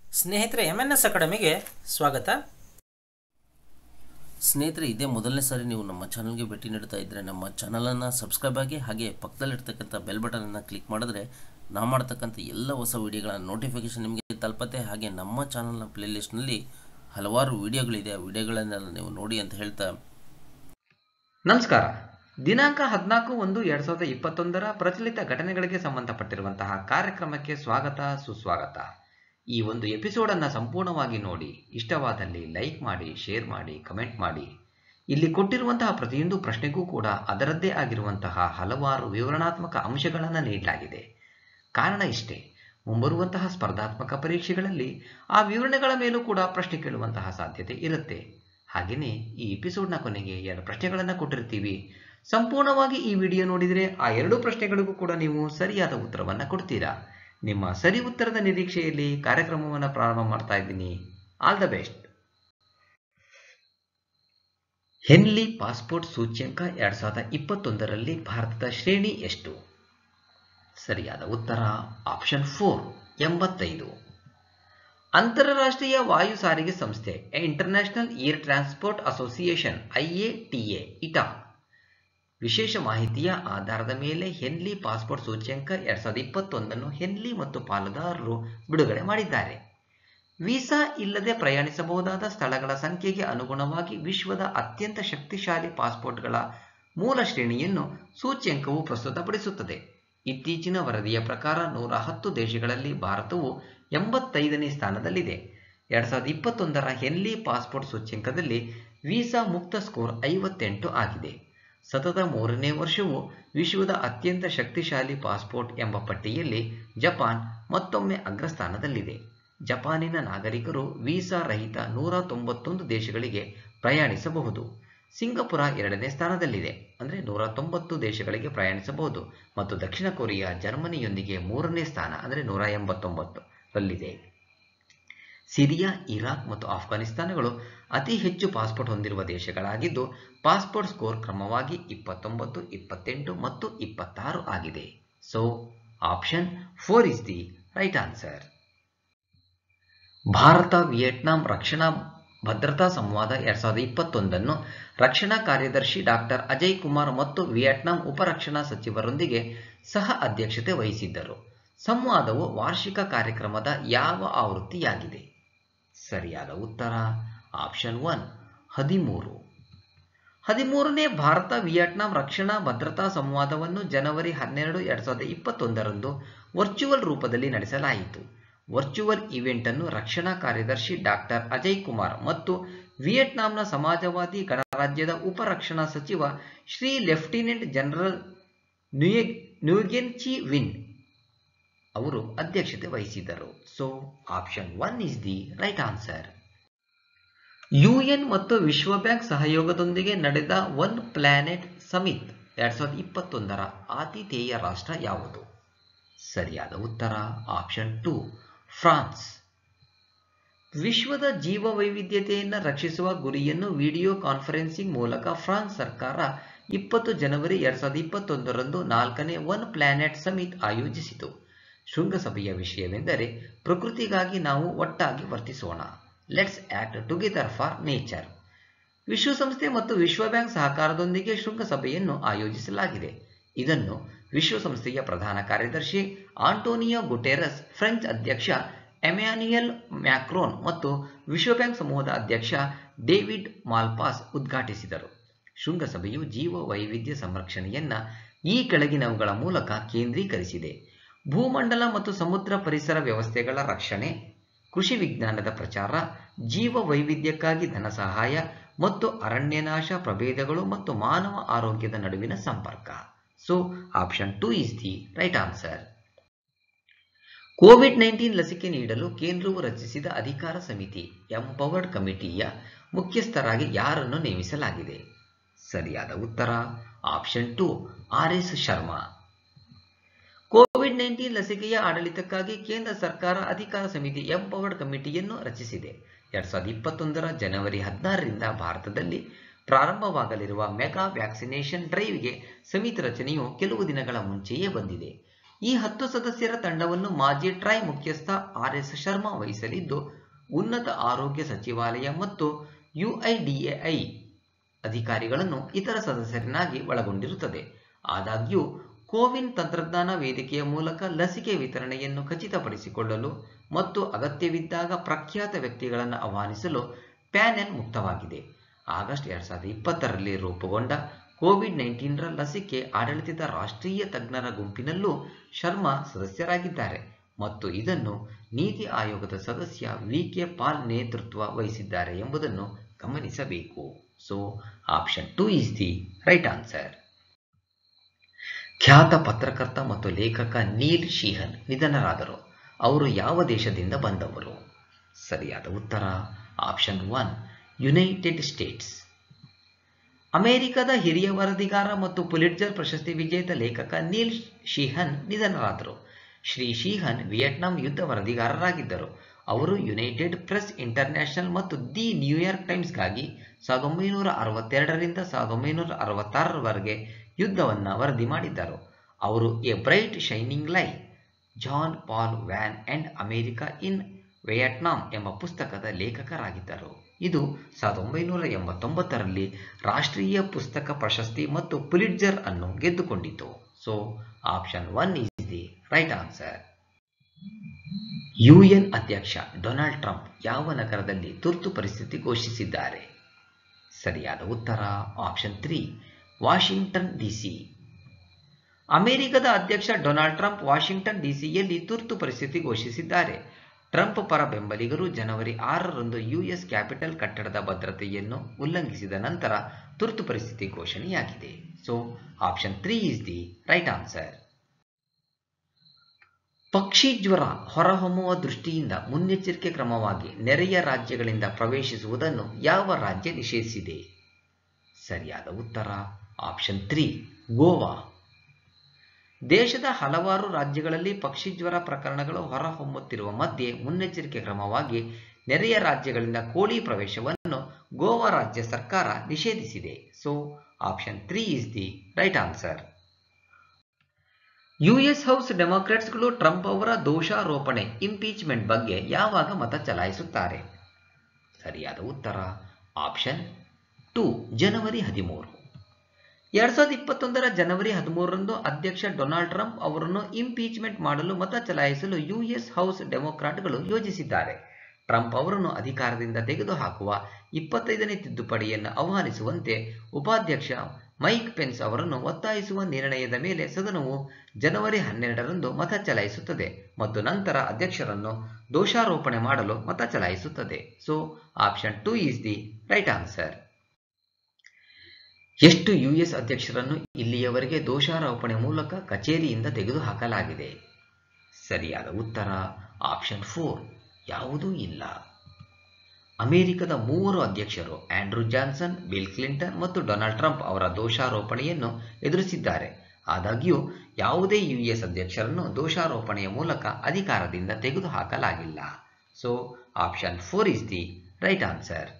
ಸ್ನೇಹಿತರೆ M N S ಅಕಾಡೆಮಿಗೆ ಸ್ವಾಗತ ಸ್ನೇಹಿತರೆ ಇದೇ ಮೊದಲನೇ ಸಾರಿ ನೀವು ನಮ್ಮ ಚಾನಲ್ಗೆ ಭೇಟಿ ನೀಡ್ತಾ ಇದ್ದರೆ ನಮ್ಮ ಚಾನಲನ್ನು ಸಬ್ಸ್ಕ್ರೈಬ್ ಆಗಿ ಹಾಗೆ ಪಕ್ಕದಲ್ಲಿರ್ತಕ್ಕಂಥ ಬೆಲ್ ಬಟನನ್ನು ಕ್ಲಿಕ್ ಮಾಡಿದ್ರೆ ನಾವು ಮಾಡ್ತಕ್ಕಂಥ ಎಲ್ಲ ಹೊಸ ವಿಡಿಯೋಗಳ ನೋಟಿಫಿಕೇಷನ್ ನಿಮಗೆ ತಲುಪತ್ತೆ ಹಾಗೆ ನಮ್ಮ ಚಾನಲ್ನ ಪ್ಲೇಲಿಸ್ಟ್ನಲ್ಲಿ ಹಲವಾರು ವಿಡಿಯೋಗಳಿದೆ ಆ ವಿಡಿಯೋಗಳನ್ನೆಲ್ಲ ನೀವು ನೋಡಿ ಅಂತ ಹೇಳ್ತಾ ನಮಸ್ಕಾರ ದಿನಾಂಕ ಹದಿನಾಲ್ಕು ಒಂದು ಎರಡ್ ಸಾವಿರದ ಇಪ್ಪತ್ತೊಂದರ ಪ್ರಚಲಿತ ಘಟನೆಗಳಿಗೆ ಸಂಬಂಧಪಟ್ಟಿರುವಂತಹ ಕಾರ್ಯಕ್ರಮಕ್ಕೆ ಸ್ವಾಗತ ಸುಸ್ವಾಗತ ಈ ಒಂದು ಎಪಿಸೋಡ್ ಅನ್ನ ಸಂಪೂರ್ಣವಾಗಿ ನೋಡಿ ಇಷ್ಟವಾದಲ್ಲಿ ಲೈಕ್ ಮಾಡಿ ಶೇರ್ ಮಾಡಿ ಕಮೆಂಟ್ ಮಾಡಿ ಇಲ್ಲಿ ಕೊಟ್ಟಿರುವಂತಹ ಪ್ರತಿಯೊಂದು ಪ್ರಶ್ನೆಗೂ ಕೂಡ ಅದರದ್ದೇ ಆಗಿರುವಂತಹ ಹಲವಾರು ವಿವರಣಾತ್ಮಕ ಅಂಶಗಳನ್ನು ನೀಡಲಾಗಿದೆ ಕಾರಣ ಇಷ್ಟೇ ಮುಂಬರುವಂತಹ ಸ್ಪರ್ಧಾತ್ಮಕ ಪರೀಕ್ಷೆಗಳಲ್ಲಿ ಆ ವಿವರಣೆಗಳ ಮೇಲೂ ಕೂಡ ಪ್ರಶ್ನೆ ಕೇಳುವಂತಹ ಸಾಧ್ಯತೆ ಇರುತ್ತೆ ಹಾಗೆಯೇ ಈ ಎಪಿಸೋಡ್ನ ಕೊನೆಗೆ ಎರಡು ಪ್ರಶ್ನೆಗಳನ್ನು ಕೊಟ್ಟಿರ್ತೀವಿ ಸಂಪೂರ್ಣವಾಗಿ ಈ ವಿಡಿಯೋ ನೋಡಿದರೆ ಆ ಎರಡು ಪ್ರಶ್ನೆಗಳಿಗೂ ಕೂಡ ನೀವು ಸರಿಯಾದ ಉತ್ತರವನ್ನು ಕೊಡ್ತೀರಾ ನಿಮ್ಮ ಸರಿ ಉತ್ತರದ ನಿರೀಕ್ಷೆಯಲ್ಲಿ ಕಾರ್ಯಕ್ರಮವನ್ನು ಪ್ರಾರಂಭ ಮಾಡ್ತಾ ಇದ್ದೀನಿ all the best Henley passport ಸೂಚ್ಯಂಕ ಎರಡ್ ಸಾವಿರದ ಇಪ್ಪತ್ತೊಂದರಲ್ಲಿ ಭಾರತದ ಶ್ರೇಣಿ ಎಷ್ಟು ಸರಿಯಾದ ಉತ್ತರ ಆಪ್ಷನ್ ಫೋರ್ ಎಂಬತ್ತೈದು ಅಂತಾರಾಷ್ಟ್ರೀಯ ವಾಯು ಸಾರಿಗೆ ಸಂಸ್ಥೆ international air transport association IATA IATA ವಿಶೇಷ ಮಾಹಿತಿಯ ಆಧಾರದ ಮೇಲೆ ಹೆನ್ಲಿ ಪಾಸ್ಪೋರ್ಟ್ ಸೂಚ್ಯಂಕ ಎರಡ್ ಸಾವಿರದ ಇಪ್ಪತ್ತೊಂದನ್ನು ಹೆನ್ಲಿ ಮತ್ತು ಪಾಲುದಾರರು ಬಿಡುಗಡೆ ಮಾಡಿದ್ದಾರೆ ವೀಸಾ ಇಲ್ಲದೆ ಪ್ರಯಾಣಿಸಬಹುದಾದ ಸ್ಥಳಗಳ ಸಂಖ್ಯೆಗೆ ಅನುಗುಣವಾಗಿ ವಿಶ್ವದ ಅತ್ಯಂತ ಶಕ್ತಿಶಾಲಿ ಪಾಸ್ಪೋರ್ಟ್ಗಳ ಮೂಲ ಶ್ರೇಣಿಯನ್ನು ಸೂಚ್ಯಂಕವು ಪ್ರಸ್ತುತಪಡಿಸುತ್ತದೆ ಇತ್ತೀಚಿನ ವರದಿಯ ಪ್ರಕಾರ ನೂರ ಹತ್ತು ದೇಶಗಳಲ್ಲಿ ಭಾರತವು ಎಂಬತ್ತೈದನೇ ಸ್ಥಾನದಲ್ಲಿದೆ ಎರಡ್ ಸಾವಿರದ ಇಪ್ಪತ್ತೊಂದರ ಹೆನ್ಲಿ ಪಾಸ್ಪೋರ್ಟ್ ಸೂಚ್ಯಂಕದಲ್ಲಿ ವೀಸಾ ಮುಕ್ತ ಸ್ಕೋರ್ ಐವತ್ತೆಂಟು ಆಗಿದೆ ಸತತ ಮೂರನೇ ವರ್ಷವೂ ವಿಶ್ವದ ಅತ್ಯಂತ ಶಕ್ತಿಶಾಲಿ ಪಾಸ್ಪೋರ್ಟ್ ಎಂಬ ಪಟ್ಟಿಯಲ್ಲಿ ಜಪಾನ್ ಮತ್ತೊಮ್ಮೆ ಅಗ್ರಸ್ಥಾನದಲ್ಲಿದೆ ಜಪಾನಿನ ನಾಗರಿಕರು ವೀಸಾ ರಹಿತ ನೂರ ತೊಂಬತ್ತೊಂದು ದೇಶಗಳಿಗೆ ಪ್ರಯಾಣಿಸಬಹುದು ಸಿಂಗಪುರ ಎರಡನೇ ಸ್ಥಾನದಲ್ಲಿದೆ ಅಂದರೆ ನೂರ ತೊಂಬತ್ತು ದೇಶಗಳಿಗೆ ಪ್ರಯಾಣಿಸಬಹುದು ಮತ್ತು ದಕ್ಷಿಣ ಕೊರಿಯಾ ಜರ್ಮನಿಯೊಂದಿಗೆ ಮೂರನೇ ಸ್ಥಾನ ಅಂದರೆ ನೂರ ಎಂಬತ್ತೊಂಬತ್ತು ರಲ್ಲಿದೆ ಸಿರಿಯಾ ಇರಾಕ್ ಮತ್ತು ಆಫ್ಘಾನಿಸ್ತಾನಗಳು ಅತಿ ಹೆಚ್ಚು ಪಾಸ್ಪೋರ್ಟ್ ಹೊಂದಿರುವ ದೇಶಗಳಾಗಿದ್ದು ಪಾಸ್ಪೋರ್ಟ್ ಸ್ಕೋರ್ ಕ್ರಮವಾಗಿ ಇಪ್ಪತ್ತೊಂಬತ್ತು ಇಪ್ಪತ್ತೆಂಟು ಮತ್ತು ಇಪ್ಪತ್ತಾರು ಆಗಿದೆ so option four is the right answer ಭಾರತ ವಿಯೆಟ್ನಾಂ ರಕ್ಷಣಾ ಭದ್ರತಾ ಸಂವಾದ ಎರಡ್ ಸಾವಿರದ ಇಪ್ಪತ್ತೊಂದನ್ನು ರಕ್ಷಣಾ ಕಾರ್ಯದರ್ಶಿ ಡಾಕ್ಟರ್ ಅಜಯ್ ಕುಮಾರ್ ಮತ್ತು ವಿಯೆಟ್ನಾಂ ಉಪರಕ್ಷಣಾ ಸಚಿವರೊಂದಿಗೆ ಸಹ ಅಧ್ಯಕ್ಷತೆ ವಹಿಸಿದ್ದರು ಸಂವಾದವು ವಾರ್ಷಿಕ ಕಾರ್ಯಕ್ರಮದ ಯಾವ ಆವೃತ್ತಿಯಾಗಿದೆ ಸರಿಯಾದ ಉತ್ತರ ಆಪ್ಷನ್ ಒನ್ ಹದಿಮೂರು ಹದಿಮೂರನೇ ಭಾರತ ವಿಯೆಟ್ನಾಂ ರಕ್ಷಣಾ ಭದ್ರತಾ ಸಂವಾದವನ್ನು ಜನವರಿ ಹನ್ನೆರಡು ಎರಡ್ ಸಾವಿರದ ಇಪ್ಪತ್ತೊಂದರಂದು ವರ್ಚುವಲ್ ರೂಪದಲ್ಲಿ ನಡೆಸಲಾಯಿತು ವರ್ಚುವಲ್ ಇವೆಂಟ್ ಅನ್ನು ರಕ್ಷಣಾ ಕಾರ್ಯದರ್ಶಿ ಡಾಕ್ಟರ್ ಅಜಯ್ ಕುಮಾರ್ ಮತ್ತು ವಿಯೆಟ್ನಾಂನ ಸಮಾಜವಾದಿ ಗಣರಾಜ್ಯದ ಉಪರಕ್ಷಣಾ ಸಚಿವ Shri lieutenant general Nguyen Chi Vinh ಅವರು ಅಧ್ಯಕ್ಷತೆ ವಹಿಸಿದ್ದರು so option one is the right answer UN ಮತ್ತು ವಿಶ್ವ ಬ್ಯಾಂಕ್ ಸಹಯೋಗದೊಂದಿಗೆ ನಡೆದ ಒನ್ ಪ್ಲಾನೆಟ್ ಸಮಿತ್ ಎರಡ್ ಸಾವಿರದ ಇಪ್ಪತ್ತೊಂದರ ಆತಿಥೇಯ ರಾಷ್ಟ್ರ ಯಾವುದು ಸರಿಯಾದ ಉತ್ತರ ಆಪ್ಷನ್ ಟು ಫ್ರಾನ್ಸ್ ವಿಶ್ವದ ಜೀವ ವೈವಿಧ್ಯತೆಯನ್ನು ರಕ್ಷಿಸುವ ಗುರಿಯನ್ನು ವಿಡಿಯೋ ಕಾನ್ಫರೆನ್ಸಿಂಗ್ ಮೂಲಕ ಫ್ರಾನ್ಸ್ ಸರ್ಕಾರ ಇಪ್ಪತ್ತು ಜನವರಿ ಎರಡ್ ಸಾವಿರದ ಇಪ್ಪತ್ತೊಂದರಂದು ನಾಲ್ಕನೇ ಒನ್ ಪ್ಲಾನೆಟ್ ಸಮಿತ್ ಆಯೋಜಿಸಿತು ಶೃಂಗಸಭೆಯ ವಿಷಯವೆಂದರೆ ಪ್ರಕೃತಿಗಾಗಿ ನಾವು ಒಟ್ಟಾಗಿ ವರ್ತಿಸೋಣ let's act together for nature ವಿಶ್ವಸಂಸ್ಥೆ ಮತ್ತು ವಿಶ್ವ ಬ್ಯಾಂಕ್ ಸಹಕಾರದೊಂದಿಗೆ ಶೃಂಗಸಭೆಯನ್ನು ಆಯೋಜಿಸಲಾಗಿದೆ ಇದನ್ನು ವಿಶ್ವಸಂಸ್ಥೆಯ ಪ್ರಧಾನ ಕಾರ್ಯದರ್ಶಿ ಆಂಟೋನಿಯೋ ಗುಟೆರಸ್ ಫ್ರೆಂಚ್ ಅಧ್ಯಕ್ಷ ಎಮ್ಯಾನ್ಯುಯಲ್ ಮ್ಯಾಕ್ರೋನ್ ಮತ್ತು ವಿಶ್ವ ಬ್ಯಾಂಕ್ ಸಮೂಹದ ಅಧ್ಯಕ್ಷ ಡೇವಿಡ್ ಮಾಲ್ಪಾಸ್ ಉದ್ಘಾಟಿಸಿದರು ಶೃಂಗಸಭೆಯು ಜೀವ ವೈವಿಧ್ಯ ಸಂರಕ್ಷಣೆಯನ್ನ ಈ ಕೆಳಗಿನವುಗಳ ಮೂಲಕ ಕೇಂದ್ರೀಕರಿಸಿದೆ ಭೂಮಂಡಲ ಮತ್ತು ಸಮುದ್ರ ಪರಿಸರ ವ್ಯವಸ್ಥೆಗಳ ರಕ್ಷಣೆ ಕೃಷಿ ವಿಜ್ಞಾನದ ಪ್ರಚಾರ ಜೀವ ವೈವಿಧ್ಯಕ್ಕಾಗಿ ಧನ ಸಹಾಯ ಮತ್ತು ಅರಣ್ಯನಾಶ ಪ್ರಭೇದಗಳು ಮತ್ತು ಮಾನವ ಆರೋಗ್ಯದ ನಡುವಿನ ಸಂಪರ್ಕ so option two is the right answer covid nineteen ಲಸಿಕೆ ನೀಡಲು ಕೇಂದ್ರವು ರಚಿಸಿದ ಅಧಿಕಾರ ಸಮಿತಿ ಎಂಪವರ್ಡ್ ಕಮಿಟಿಯ ಮುಖ್ಯಸ್ಥರಾಗಿ ಯಾರನ್ನು ನೇಮಿಸಲಾಗಿದೆ ಸರಿಯಾದ ಉತ್ತರ option two R S Sharma covid nineteen ಲಸಿಕೆಯ ಆಡಳಿತಕ್ಕಾಗಿ ಕೇಂದ್ರ ಸರ್ಕಾರ ಅಧಿಕಾರ ಸಮಿತಿ ಎಂಪವರ್ಡ್ ಕಮಿಟಿಯನ್ನು ರಚಿಸಿದೆ ಎರಡ್ ಸಾವಿರದ ಇಪ್ಪತ್ತೊಂದರ ಜನವರಿ ಹದಿನಾರರಿಂದ ಭಾರತದಲ್ಲಿ ಪ್ರಾರಂಭವಾಗಲಿರುವ ಮೆಗಾ ವ್ಯಾಕ್ಸಿನೇಷನ್ ಡ್ರೈವ್ಗೆ ಸಮಿತಿ ರಚನೆಯು ಕೆಲವು ದಿನಗಳ ಮುಂಚೆಯೇ ಬಂದಿದೆ ಈ ಹತ್ತು ಸದಸ್ಯರ ತಂಡವನ್ನು ಮಾಜಿ ಟ್ರೈ ಮುಖ್ಯಸ್ಥ ಆರ್ ಎಸ್ ಶರ್ಮಾ ವಹಿಸಲಿದ್ದು ಉನ್ನತ ಆರೋಗ್ಯ ಸಚಿವಾಲಯ ಮತ್ತು ಯುಐಡಿಎಐ ಅಧಿಕಾರಿಗಳನ್ನು ಇತರ ಸದಸ್ಯರನ್ನಾಗಿ ಒಳಗೊಂಡಿರುತ್ತದೆ ಆದಾಗ್ಯೂ ಕೋವಿನ್ ತಂತ್ರಜ್ಞಾನ ವೇದಿಕೆಯ ಮೂಲಕ ಲಸಿಕೆ ವಿತರಣೆಯನ್ನು ಖಚಿತಪಡಿಸಿಕೊಳ್ಳಲು ಮತ್ತು ಅಗತ್ಯವಿದ್ದಾಗ ಪ್ರಖ್ಯಾತ ವ್ಯಕ್ತಿಗಳನ್ನು ಆಹ್ವಾನಿಸಲು ಪ್ಯಾನೆಲ್ ಮುಕ್ತವಾಗಿದೆ ಆಗಸ್ಟ್ ಎರಡ್ ಸಾವಿರದ ಇಪ್ಪತ್ತರಲ್ಲಿ ರೂಪುಗೊಂಡ ಕೋವಿಡ್ ನೈನ್ಟೀನ್ರ ಲಸಿಕೆ ಆಡಳಿತದ ರಾಷ್ಟ್ರೀಯ ತಜ್ಞರ ಗುಂಪಿನಲ್ಲೂ ಶರ್ಮಾ ಸದಸ್ಯರಾಗಿದ್ದಾರೆ ಮತ್ತು ಇದನ್ನು ನೀತಿ ಆಯೋಗದ ಸದಸ್ಯ ವಿ ಕೆ ಪಾಲ್ ನೇತೃತ್ವ ವಹಿಸಿದ್ದಾರೆ ಎಂಬುದನ್ನು ಗಮನಿಸಬೇಕು so option two is the right answer ಖ್ಯಾತ ಪತ್ರಕರ್ತ ಮತ್ತು ಲೇಖಕ ನೀಲ್ ಶೀಹನ್ ನಿಧನರಾದರು ಅವರು ಯಾವ ದೇಶದಿಂದ ಬಂದವರು ಸರಿಯಾದ ಉತ್ತರ ಆಪ್ಷನ್ ಒನ್ ಯುನೈಟೆಡ್ ಸ್ಟೇಟ್ಸ್ ಅಮೆರಿಕದ ಹಿರಿಯ ವರದಿಗಾರ ಮತ್ತು ಪುಲಿಟ್ಜರ್ ಪ್ರಶಸ್ತಿ ವಿಜೇತ ಲೇಖಕ ನೀಲ್ ಶೀಹನ್ ನಿಧನರಾದರು ಶ್ರೀ ಶೀಹನ್ ವಿಯೆಟ್ನಾಂ ಯುದ್ಧ ವರದಿಗಾರರಾಗಿದ್ದರು ಅವರು ಯುನೈಟೆಡ್ ಪ್ರೆಸ್ ಇಂಟರ್ನ್ಯಾಷನಲ್ ಮತ್ತು ದಿ ನ್ಯೂಯಾರ್ಕ್ ಟೈಮ್ಸ್ಗಾಗಿ ಸಾವಿರದ ಒಂಬೈನೂರ ಅರವತ್ತೆರಡರಿಂದ ಸಾವಿರದ ಒಂಬೈನೂರ ಅರವತ್ತಾರರವರೆಗೆ ಯುದ್ಧವನ್ನು ವರದಿ ಮಾಡಿದ್ದರು ಅವರು a bright shining lie John Paul Vann and America in Vietnam ಎಂಬ ಪುಸ್ತಕದ ಲೇಖಕರಾಗಿದ್ದರು ಇದು ಸಾವಿರದ ಒಂಬೈನೂರ ಎಂಬತ್ತೊಂಬತ್ತರಲ್ಲಿ ರಾಷ್ಟ್ರೀಯ ಪುಸ್ತಕ ಪ್ರಶಸ್ತಿ ಮತ್ತು ಪುಲಿಟ್ಜರ್ ಅನ್ನು ಗೆದ್ದುಕೊಂಡಿತು so option one is the right answer UN ಅಧ್ಯಕ್ಷ ಡೊನಾಲ್ಡ್ ಟ್ರಂಪ್ ಯಾವ ನಗರದಲ್ಲಿ ತುರ್ತು ಪರಿಸ್ಥಿತಿ ಘೋಷಿಸಿದ್ದಾರೆ ಸರಿಯಾದ ಉತ್ತರ ಆಪ್ಷನ್ ತ್ರೀ ವಾಷಿಂಗ್ಟನ್ ಡಿಸಿ ಅಮೆರಿಕದ ಅಧ್ಯಕ್ಷ ಡೊನಾಲ್ಡ್ ಟ್ರಂಪ್ ವಾಷಿಂಗ್ಟನ್ ಡಿಸಿಯಲ್ಲಿ ತುರ್ತು ಪರಿಸ್ಥಿತಿ ಘೋಷಿಸಿದ್ದಾರೆ ಟ್ರಂಪ್ ಪರ ಬೆಂಬಲಿಗರು ಜನವರಿ ಆರರಂದು ಯುಎಸ್ ಕ್ಯಾಪಿಟಲ್ ಕಟ್ಟಡದ ಭದ್ರತೆಯನ್ನು ಉಲ್ಲಂಘಿಸಿದ ನಂತರ ತುರ್ತು ಪರಿಸ್ಥಿತಿ ಘೋಷಣೆಯಾಗಿದೆ so option three is the right answer ಪಕ್ಷಿ ಜ್ವರ ಹೊರಹೊಮ್ಮುವ ದೃಷ್ಟಿಯಿಂದ ಮುನ್ನೆಚ್ಚರಿಕೆ ಕ್ರಮವಾಗಿ ನೆರೆಯ ರಾಜ್ಯಗಳಿಂದ ಪ್ರವೇಶಿಸುವುದನ್ನು ಯಾವ ರಾಜ್ಯ ನಿಷೇಧಿಸಿದೆ ಸರಿಯಾದ ಉತ್ತರ ಆಪ್ಷನ್ ತ್ರೀ ಗೋವಾ ದೇಶದ ಹಲವಾರು ರಾಜ್ಯಗಳಲ್ಲಿ ಪಕ್ಷಿ ಜ್ವರ ಪ್ರಕರಣಗಳು ಹೊರಹೊಮ್ಮುತ್ತಿರುವ ಮಧ್ಯೆ ಮುನ್ನೆಚ್ಚರಿಕೆ ಕ್ರಮವಾಗಿ ನೆರೆಯ ರಾಜ್ಯಗಳಿಂದ ಕೋಳಿ ಪ್ರವೇಶವನ್ನು ಗೋವಾ ರಾಜ್ಯ ಸರ್ಕಾರ ನಿಷೇಧಿಸಿದೆ so option three is the right answer US house ಡೆಮಾಕ್ರಾಟ್ಸ್ಗಳು ಟ್ರಂಪ್ ಅವರ ದೋಷಾರೋಪಣೆ ಇಂಪೀಚ್ಮೆಂಟ್ ಬಗ್ಗೆ ಯಾವಾಗ ಮತ ಚಲಾಯಿಸುತ್ತಾರೆ ಸರಿಯಾದ ಉತ್ತರ ಆಪ್ಷನ್ ಟು ಜನವರಿ ಹದಿಮೂರು ಎರಡ್ ಸಾವಿರದ ಇಪ್ಪತ್ತೊಂದರ ಜನವರಿ ಹದಿಮೂರರಂದು ಅಧ್ಯಕ್ಷ ಡೊನಾಲ್ಡ್ ಟ್ರಂಪ್ ಅವರನ್ನು ಇಂಪೀಚ್ಮೆಂಟ್ ಮಾಡಲು ಮತ ಚಲಾಯಿಸಲು ಯುಎಸ್ ಹೌಸ್ ಡೆಮೊಕ್ರಾಟ್ಗಳು ಯೋಜಿಸಿದ್ದಾರೆ ಟ್ರಂಪ್ ಅವರನ್ನು ಅಧಿಕಾರದಿಂದ ತೆಗೆದುಹಾಕುವ ಇಪ್ಪತ್ತೈದನೇ ತಿದ್ದುಪಡಿಯನ್ನು ಆಹ್ವಾನಿಸುವಂತೆ ಉಪಾಧ್ಯಕ್ಷ ಮೈಕ್ ಪೆನ್ಸ್ ಅವರನ್ನು ಒತ್ತಾಯಿಸುವ ನಿರ್ಣಯದ ಮೇಲೆ ಸದನವು ಜನವರಿ ಹನ್ನೆರಡರಂದು ಮತ ಚಲಾಯಿಸುತ್ತದೆ ಮತ್ತು ನಂತರ ಅಧ್ಯಕ್ಷರನ್ನು ದೋಷಾರೋಪಣೆ ಮಾಡಲು ಮತ ಚಲಾಯಿಸುತ್ತದೆ so option two is the right answer ಎಷ್ಟು ಯುಎಸ್ ಅಧ್ಯಕ್ಷರನ್ನು ಇಲ್ಲಿಯವರೆಗೆ ದೋಷಾರೋಪಣೆ ಮೂಲಕ ಕಚೇರಿಯಿಂದ ತೆಗೆದುಹಾಕಲಾಗಿದೆ ಸರಿಯಾದ ಉತ್ತರ ಆಪ್ಷನ್ ಫೋರ್ ಯಾವುದೂ ಇಲ್ಲ ಅಮೆರಿಕದ ಮೂವರು ಅಧ್ಯಕ್ಷರು ಆಂಡ್ರೂ ಜಾನ್ಸನ್ ಬಿಲ್ ಕ್ಲಿಂಟನ್ ಮತ್ತು ಡೊನಾಲ್ಡ್ ಟ್ರಂಪ್ ಅವರ ದೋಷಾರೋಪಣೆಯನ್ನು ಎದುರಿಸಿದ್ದಾರೆ ಆದಾಗ್ಯೂ ಯಾವುದೇ ಯುಎಸ್ ಅಧ್ಯಕ್ಷರನ್ನು ದೋಷಾರೋಪಣೆಯ ಮೂಲಕ ಅಧಿಕಾರದಿಂದ ತೆಗೆದುಹಾಕಲಾಗಿಲ್ಲ so option four is the right answer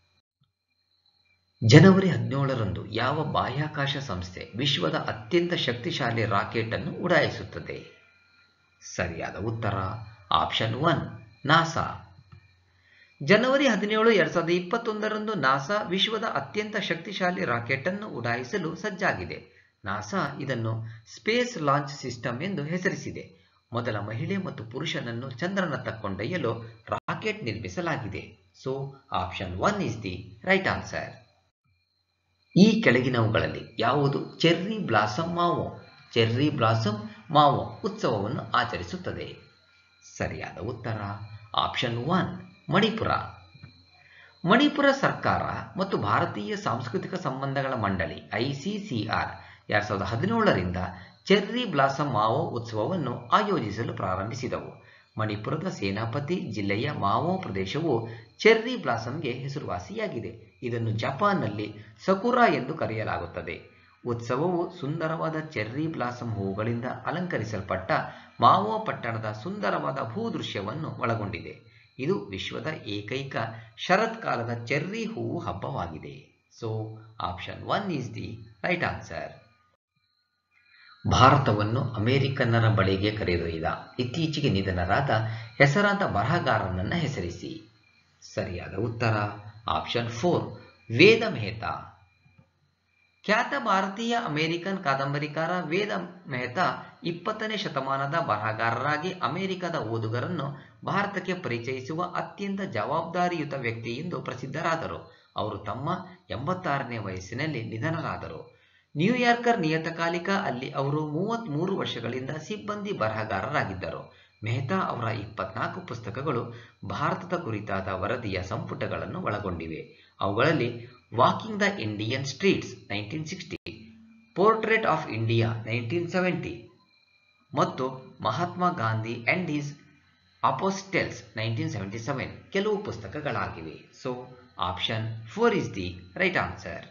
ಜನವರಿ ಹದಿನೇಳರಂದು ಯಾವ ಬಾಹ್ಯಾಕಾಶ ಸಂಸ್ಥೆ ವಿಶ್ವದ ಅತ್ಯಂತ ಶಕ್ತಿಶಾಲಿ ರಾಕೆಟ್ ಅನ್ನು ಉಡಾಯಿಸುತ್ತದೆ ಸರಿಯಾದ ಉತ್ತರ ಆಪ್ಷನ್ ಒನ್ ನಾಸಾ ಜನವರಿ ಹದಿನೇಳು ಎರಡ್ ಸಾವಿರದ ಇಪ್ಪತ್ತೊಂದರಂದು ನಾಸಾ ವಿಶ್ವದ ಅತ್ಯಂತ ಶಕ್ತಿಶಾಲಿ ರಾಕೆಟ್ ಅನ್ನು ಉಡಾಯಿಸಲು ಸಜ್ಜಾಗಿದೆ ನಾಸಾ ಇದನ್ನು ಸ್ಪೇಸ್ ಲಾಂಚ್ ಸಿಸ್ಟಮ್ ಎಂದು ಹೆಸರಿಸಿದೆ ಮೊದಲ ಮಹಿಳೆ ಮತ್ತು ಪುರುಷನನ್ನು ಚಂದ್ರನತ್ತ ಕೊಂಡೊಯ್ಯಲು ರಾಕೆಟ್ ನಿರ್ಮಿಸಲಾಗಿದೆ so option one is the right answer ಈ ಕೆಳಗಿನವುಗಳಲ್ಲಿ ಯಾವುದು ಚೆರ್ರಿ ಬ್ಲಾಸಮ್ ಮಾವೋ ಚೆರ್ರಿ ಬ್ಲಾಸಮ್ ಮಾವೋ ಉತ್ಸವವನ್ನು ಆಚರಿಸುತ್ತದೆ ಸರಿಯಾದ ಉತ್ತರ ಆಪ್ಷನ್ ಒನ್ ಮಣಿಪುರ ಮಣಿಪುರ ಸರ್ಕಾರ ಮತ್ತು ಭಾರತೀಯ ಸಾಂಸ್ಕೃತಿಕ ಸಂಬಂಧಗಳ ಮಂಡಳಿ ಐಸಿಸಿಆರ್ ಎರಡ್ ಸಾವಿರದ ಹದಿನೇಳರಿಂದ ಚೆರ್ರಿ ಬ್ಲಾಸಮ್ ಮಾವೋ ಉತ್ಸವವನ್ನು ಆಯೋಜಿಸಲು ಪ್ರಾರಂಭಿಸಿದವು ಮಣಿಪುರದ ಸೇನಾಪತಿ ಜಿಲ್ಲೆಯ ಮಾವೋ ಪ್ರದೇಶವು ಚೆರ್ರಿ ಬ್ಲಾಸಮ್ಗೆ ಹೆಸರುವಾಸಿಯಾಗಿದೆ ಇದನ್ನು ಜಪಾನ್ನಲ್ಲಿ ಸಕುರಾ ಎಂದು ಕರೆಯಲಾಗುತ್ತದೆ ಉತ್ಸವವು ಸುಂದರವಾದ ಚೆರ್ರಿ ಬ್ಲಾಸಮ್ ಹೂವುಗಳಿಂದ ಅಲಂಕರಿಸಲ್ಪಟ್ಟ ಮಾವೋ ಪಟ್ಟಣದ ಸುಂದರವಾದ ಭೂದೃಶ್ಯವನ್ನು ಒಳಗೊಂಡಿದೆ ಇದು ವಿಶ್ವದ ಏಕೈಕ ಶರತ್ಕಾಲದ ಚೆರ್ರಿ ಹೂವು ಹಬ್ಬವಾಗಿದೆ so option one is the right answer ಭಾರತವನ್ನು ಅಮೆರಿಕನ್ನರ ಬಳಿಗೆ ಕರೆದೊಯ್ದ ಇತ್ತೀಚೆಗೆ ನಿಧನರಾದ ಹೆಸರಾದ ಬರಹಗಾರನನ್ನ ಹೆಸರಿಸಿ ಸರಿಯಾದ ಉತ್ತರ ಆಪ್ಷನ್ ಫೋರ್ ವೇದ ಮೆಹ್ತಾ ಖ್ಯಾತ ಭಾರತೀಯ ಅಮೆರಿಕನ್ ಕಾದಂಬರಿಕಾರ ವೇದ ಮೆಹ್ತಾ ಇಪ್ಪತ್ತನೇ ಶತಮಾನದ ಬರಹಗಾರರಾಗಿ ಅಮೆರಿಕದ ಓದುಗರನ್ನು ಭಾರತಕ್ಕೆ ಪರಿಚಯಿಸುವ ಅತ್ಯಂತ ಜವಾಬ್ದಾರಿಯುತ ವ್ಯಕ್ತಿ ಎಂದು ಪ್ರಸಿದ್ಧರಾದರು ಅವರು ತಮ್ಮ ಎಂಬತ್ತಾರನೇ ವಯಸ್ಸಿನಲ್ಲಿ ನಿಧನರಾದರು ನ್ಯೂಯಾರ್ಕರ್ ನಿಯತಕಾಲಿಕ ಅಲ್ಲಿ ಅವರು ಮೂವತ್ತ್ಮೂರು ವರ್ಷಗಳಿಂದ ಸಿಬ್ಬಂದಿ ಬರಹಗಾರರಾಗಿದ್ದರು ಮೆಹ್ತಾ ಅವರ ಇಪ್ಪತ್ನಾಲ್ಕು ಪುಸ್ತಕಗಳು ಭಾರತದ ಕುರಿತಾದ ವರದಿಯ ಸಂಪುಟಗಳನ್ನು ಒಳಗೊಂಡಿವೆ ಅವುಗಳಲ್ಲಿ walking the Indian streets nineteen sixty portrait of India nineteen seventy ಮತ್ತು Mahatma Gandhi and his apostles nineteen seventy seven ಕೆಲವು ಪುಸ್ತಕಗಳಾಗಿವೆ so option four is the right answer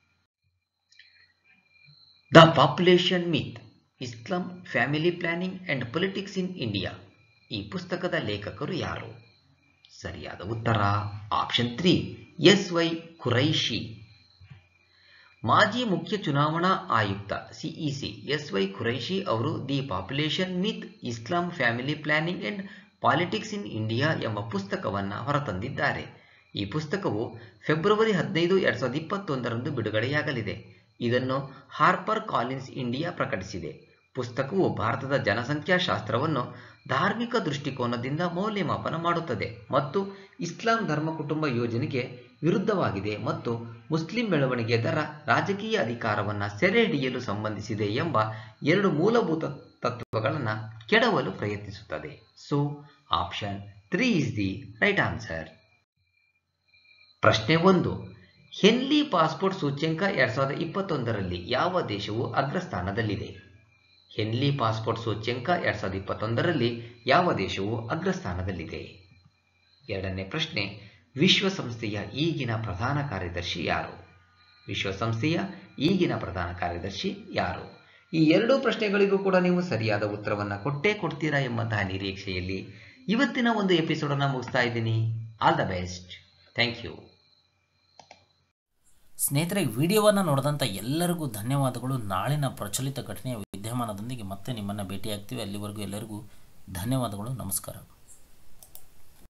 the population myth Islam family planning and politics in India ಈ ಪುಸ್ತಕದ ಲೇಖಕರು ಯಾರು ಸರಿಯಾದ ಉತ್ತರ option three S Y Quraishi ಮಾಜಿ ಮುಖ್ಯ ಚುನಾವಣಾ ಆಯುಕ್ತ ಸಿಇಸಿ ಎಸ್ ವೈ ಖುರೈಶಿ ಅವರು the population myth Islam family planning and politics in India ಎಂಬ ಪುಸ್ತಕವನ್ನು ಹೊರತಂದಿದ್ದಾರೆ ಈ ಪುಸ್ತಕವು ಫೆಬ್ರವರಿ ಹದಿನೈದು ಎರಡ್ ಸಾವಿರದ ಇಪ್ಪತ್ತೊಂದರಂದು ಬಿಡುಗಡೆಯಾಗಲಿದೆ ಇದನ್ನು ಹಾರ್ಪರ್ ಕಾಲಿನ್ಸ್ ಇಂಡಿಯಾ ಪ್ರಕಟಿಸಿದೆ ಪುಸ್ತಕವು ಭಾರತದ ಜನಸಂಖ್ಯಾಶಾಸ್ತ್ರವನ್ನು ಧಾರ್ಮಿಕ ದೃಷ್ಟಿಕೋನದಿಂದ ಮೌಲ್ಯಮಾಪನ ಮಾಡುತ್ತದೆ ಮತ್ತು ಇಸ್ಲಾಂ ಧರ್ಮ ಕುಟುಂಬ ಯೋಜನೆಗೆ ವಿರುದ್ಧವಾಗಿದೆ ಮತ್ತು ಮುಸ್ಲಿಂ ಬೆಳವಣಿಗೆ ದರ ರಾಜಕೀಯ ಅಧಿಕಾರವನ್ನು ಸೆರೆ ಹಿಡಿಯಲು ಸಂಬಂಧಿಸಿದೆ ಎಂಬ ಎರಡು ಮೂಲಭೂತ ತತ್ವಗಳನ್ನು ಕೆಡವಲು ಪ್ರಯತ್ನಿಸುತ್ತದೆ so option three is the right answer ಪ್ರಶ್ನೆ ಒಂದು ಹೆನ್ಲಿ ಪಾಸ್ಪೋರ್ಟ್ ಸೂಚ್ಯಂಕ ಎರಡ್ ಸಾವಿರದ ಇಪ್ಪತ್ತೊಂದರಲ್ಲಿ ಯಾವ ದೇಶವು ಅಗ್ರಸ್ಥಾನದಲ್ಲಿದೆ ಹೆನ್ಲಿ ಪಾಸ್ಪೋರ್ಟ್ ಸೂಚ್ಯಂಕ ಎರಡ್ ಸಾವಿರದ ಇಪ್ಪತ್ತೊಂದರಲ್ಲಿ ಯಾವ ದೇಶವು ಅಗ್ರಸ್ಥಾನದಲ್ಲಿದೆ ಎರಡನೇ ಪ್ರಶ್ನೆ ವಿಶ್ವಸಂಸ್ಥೆಯ ಈಗಿನ ಪ್ರಧಾನ ಕಾರ್ಯದರ್ಶಿ ಯಾರು ವಿಶ್ವಸಂಸ್ಥೆಯ ಈಗಿನ ಪ್ರಧಾನ ಕಾರ್ಯದರ್ಶಿ ಯಾರು ಈ ಎರಡೂ ಪ್ರಶ್ನೆಗಳಿಗೂ ಕೂಡ ನೀವು ಸರಿಯಾದ ಉತ್ತರವನ್ನು ಕೊಟ್ಟೇ ಕೊಡ್ತೀರಾ ಎಂಬಂತಹ ನಿರೀಕ್ಷೆಯಲ್ಲಿ ಇವತ್ತಿನ ಒಂದು ಎಪಿಸೋಡನ್ನು ಮುಗಿಸ್ತಾ ಇದ್ದೀನಿ all the best thank you ಸ್ನೇಹಿತರೆ ವಿಡಿಯೋವನ್ನು ನೋಡಿದಂಥ ಎಲ್ಲರಿಗೂ ಧನ್ಯವಾದಗಳು ನಾಳಿನ ಪ್ರಚಲಿತ ಘಟನೆಯ ವಿದ್ಯಮಾನದೊಂದಿಗೆ ಮತ್ತೆ ನಿಮ್ಮನ್ನು ಭೇಟಿಯಾಗ್ತೀವಿ ಅಲ್ಲಿವರೆಗೂ ಎಲ್ಲರಿಗೂ ಧನ್ಯವಾದಗಳು ನಮಸ್ಕಾರ